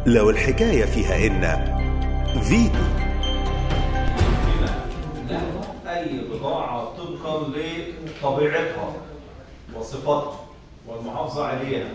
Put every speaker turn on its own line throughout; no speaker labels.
لو الحكاية فيها إن فيتو
أي بضاعة طبقا لطبيعتها وصفاتها والمحافظة عليها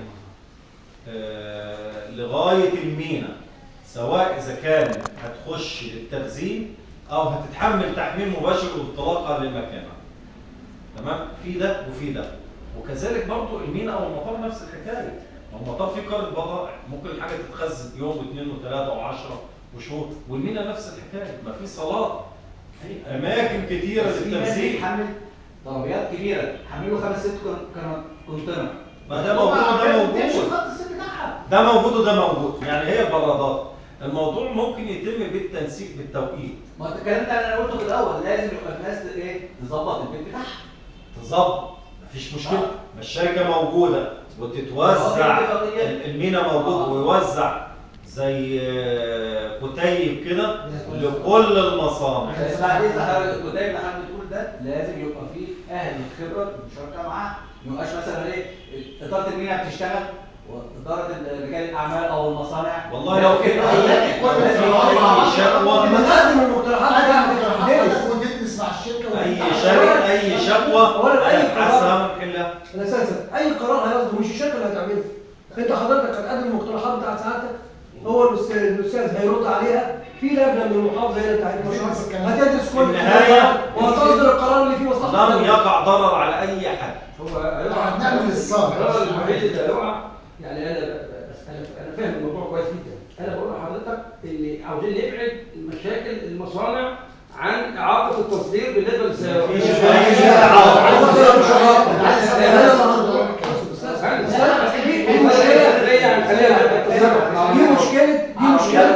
آه، لغاية المينا سواء إذا كان هتخش للتخزين أو هتتحمل تحميل مباشر وانطلاقها لمكانها تمام في ده وفي ده وكذلك برضو المينا او المطار نفس الحكايه ما هو المطار فيه قاره بضائع ممكن الحاجه تتخزن يوم واثنين وثلاثه وعشرة وشهور والمينا نفس الحكايه ما في صلاه في اماكن كتيره
بس في ناس
للتخزين
بتحمل طلبيات كبيره حملوا خمس ست كون- كون- كونتينر
ما ده موجود وده موجود
خط السن بتاعها
ده موجود وده موجود يعني هي بلادات الموضوع ممكن يتم بالتنسيق بالتوقيت
ما انت الكلام ده انا قلته في الاول لازم يبقى الناس ايه تظبط البيت بتاعها
تظبط مفيش مشكله ما الشركه موجوده وتتوزع
اتفاقية.
ال- المينا موجود
آه.
ويوزع زي آه، كتيب كده لكل المصانع
بس بعد اذا حضرتك الكتاب اللي حضرتك بتقول ده لازم يبقى فيه اهل الخبره المشاركه معاه ما يبقاش مثلا ايه اداره المينا بتشتغل واداره رجال الاعمال او المصانع
والله لو كده
لازم يكون- لازم يكون
اي
مع بعض.
شكوى
لما تقدم المقترحات
انا
بتاعتك
وديت مع الشركه
اي
وبتاع.
شكوى اي شكوى
ولا أي
هنبحثها ونحلها
اساسا اي قرار هيصدر مش الشركه اللي هتعمله انت حضرتك هتقدم المقترحات بتاعت سعادتك هو الاستاذ الاستاذ هيرد عليها في لجنه من المحافظه هنا بتاعت مشروع هتدرس كل
النهاية
وهتصدر القرار اللي فيه مصلحه
لم يقع ضرر على اي حد
هو
هنعمل الصالح.
القرار الوحيد اللي هيقع يعني انا بس انا انا فاهم الموضوع كويس جدا انا بقول لحضرتك ان عاوزين نبعد المشاكل المصانع عن اعاقه التصدير بالنسبه للسيارات
مفيش أي إعاقة.
دي مشكله دي مشكله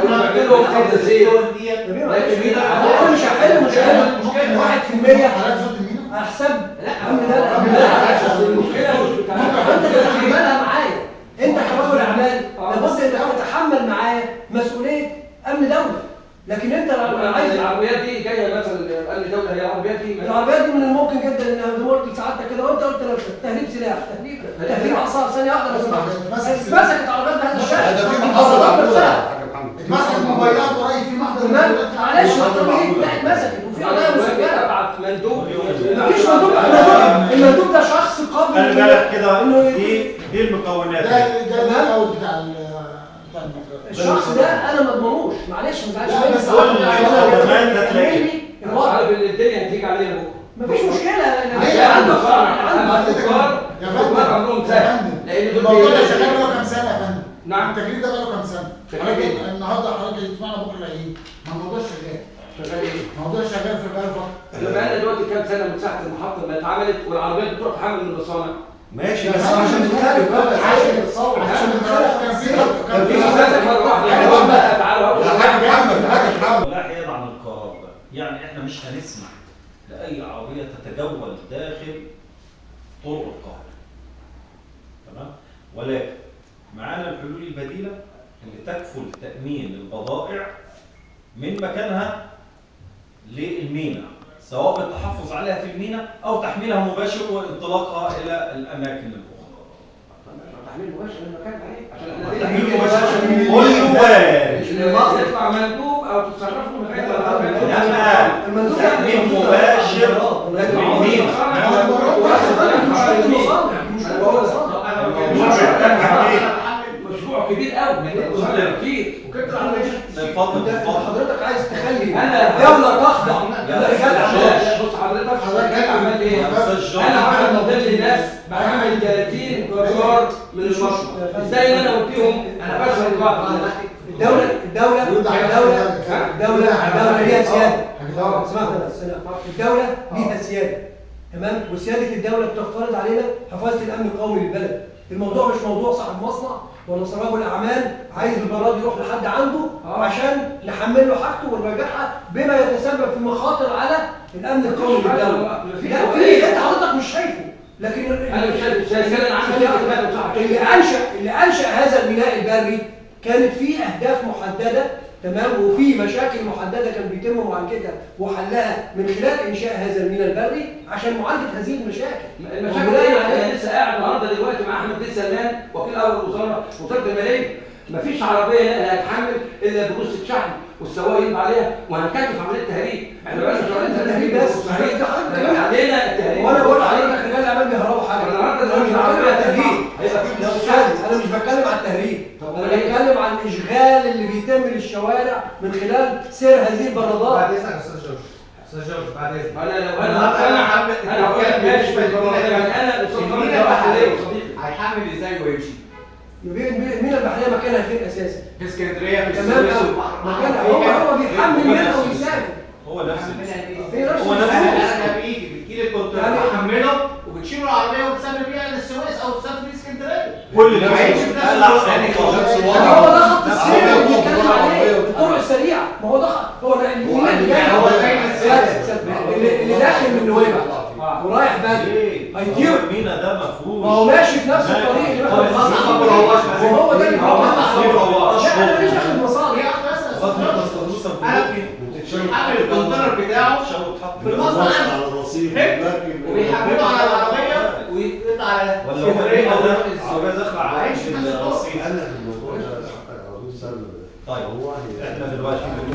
انا مش هحل مشكله مشكله 1%
حضرتك زود المينا
احسب امن ده امن ده انت تتحملها معايا انت كرجل اعمال لابد ان تتحمل معايا مسؤوليه امن دوله لكن انت لو عايز
العربيات دي جايه مثلا قال دوله هي العربيات دي
العربيات دي من الممكن جدا انها زي ما قلت لسعادتك كده وانت قلت نفسك تهريب سلاح تهريب تهريب اعصاب ثانيه واحده لو سمحت اتمسكت عربيات بهذا الشكل
ده في
العربيات
محافظه
نفسها.
اتمسك موبايلات قريب في محضر
تمام
موبايلات.
معلش الطريق لا اتمسكت وفي قضايا مسجله
ابعت مندوب
مفيش مندوب المندوب المندوب ده شخص قابل
خلي بالك كده
انه
دي دي المكونات
ده ده الاول بتاع ال- بتاع المطار.
الشخص ده انا ما اضمنوش معلش ما تزعلش
لا،
مني
بس
كل الخدمات ده تلاقيها.
مني الوضع
عارف ان الدنيا هتيجي علينا بكره
مفيش مشكله انا
ليه؟
عشان
عنده
المصانع
عنده
عشان التجار
يا
التجار عندهم
فندم يا
سهل
فندم
لان دول
الموضوع ده
بيلاقوا-
شغال بقاله كام سنه يا فندم
نعم.
التجريب ده بقاله كام سنه
شغال
حضرتك
إيه؟
النهارده حضرتك تسمعنا بكره ايه ما الموضوع شغال
شغال ايه؟
الموضوع شغال في بقاله فتره
احنا بقالنا دلوقتي كام سنه من ساعه المحطه ما اتعملت والعربيات بتروح تحمل من المصانع
ماشي
يا
بس
فندم،
عشان نتكلم بقى،
عشان
عشان نتصور.
عشان نتكلم كان في
كان في
كان
مسافه مره واحده يعني هم تعالوا هقول لك
لا حياد عن القرار ده يعني احنا مش هنسمح لاي عربيه تتجول داخل طرق القاهره تمام ولكن معانا الحلول البديله اللي تكفل تامين البضائع من مكانها للمينا سواء بالتحفظ عليها في المينا او تحميلها مباشر وانطلاقها الى الاماكن الاخرى
تحميل مباشر المكان عليه عشان
تحميل مباشر كله وارد
المصر يطلع مندوب او تتصرفوا من غير
لا
المندوب ده
تحميل مباشر للمينا
مشروع كبير قوي مشروع كتير
اتفضل
انت
اتفضل
حضرتك عايز تخلي
أنا-
الدوله تخضع
يا
لرجال اعمال
بص حضرتك حضرتك عمال ايه؟
يا أستاذ جون.
انا واحد من ضمن الناس بعمل 30 قرار من المشروع ازاي ان انا قلت لهم انا بشرب بعض
الدوله الدوله الدوله الدوله الدوله ليها سياده اسمعنا بس الدوله ليها سياده تمام وسياده الدوله بتفترض علينا حفاظه الامن القومي للبلد الموضوع مش موضوع صاحب مصنع ولا صاحب الاعمال عايز البراد يروح لحد عنده
آه.
عشان نحمل له حاجته ونرجعها بما يتسبب في مخاطر على الامن القومي للدوله
مفيش
لا
حاجة.
في انت حضرتك مش شايفه لكن
انا مش شايف شايف انا عندي كده صح
اللي انشا اللي انشا هذا الميناء البري كانت فيه اهداف محدده تمام وفي مشاكل محدده كان بيتم معالجتها وحلها من خلال انشاء هذا الميناء البري عشان معالجه هذه المشاكل
المشاكل دي انا لسه قاعد النهارده دلوقتي مع احمد بن سلمان وكيل اول وزاره وزاره الماليه مفيش عربيه هتحمل الا بجوز الشحن والسواق يبقى عليها وهنكلف عمليه تهريب احنا بقى مش عمليه
التهريب
تهريب
بس.
بس علينا التهريب
وانا بقول لحضرتك رجال الاعمال بيهربوا حاجه
النهارده
انا مش
مش
بتكلم
عربيه
عن التهريب
تهريب هيبقى في
يا
فلوس
استاذ انا مش بتكلم عن التهريب
طب
انا
أمال إيه؟
بتكلم عن الاشغال اللي بيتم للشوارع من خلال سير هذه البرادات
بعد اذنك يا استاذ جورج استاذ جورج بعد اذنك
انا لو
أنا
انا
أنا
انا
حابب-
انا هقول لك ماشي في الموضوع ده يعني انا قصاد
المينا
طريق واحد ليا
البحرية
وصديقي
هيحمل ازاي ويمشي؟
مين مين البحريه مكانها فين اساسا
في اسكندريه في
تمام
السويس
أوي.
والبحر
مكان
الأحمر.
هو هو بيحمل
هو
منها
نفس
ويسافر
هو نفس
في نفس
هو نفس
انا
الفلوس.
انا بايدي بتجيلي الكونتينر
يعني-
بحمله وبتشيله العربيه وتسافر بيها للسويس او تسافر بيها اسكندريه
كل اللي
ما هيمشي
بيحصل
بنفس
قال
الوقت.
احسن
يعني
خالص.
يعني هو ده خط
نفس
السير اللي
الوقت.
بنتكلم عليه
العربية.
الطرق السريعه ما هو ده خط- هو ده المينا اللي جاي
يعني هو زي ما
سيادة- سيادة. اللي اللي داخل من نويبع ورايح بدري
ليه؟
هيطير
هو المينا ده مفهوش
ما هو ماشي في نفس الطريق اللي
هو
احنا
المصنع
بنطلع
ما هوش
فيه. وهو ده اللي
هو
بنطلع
المصنع
فيه.
ما هوش.
لا انا ماليش دخل
هي
المصالح
واحده بس يا
غض النظر
أستاذ
خصوصا في
انا
البوكي
بيحمل الكونتينر بتاعه في المصنع
على الرصيف
وبيحمله على العربيه ويطلع على
ولا هو
اسكندريه
المينا
او
ده
يروح السويس.
عربيه داخله على
هيمشي في نفس الطرق.
الرصيف
قال لك الموضوع ده عاوزين سبب
طيب
هو
احنا دلوقتي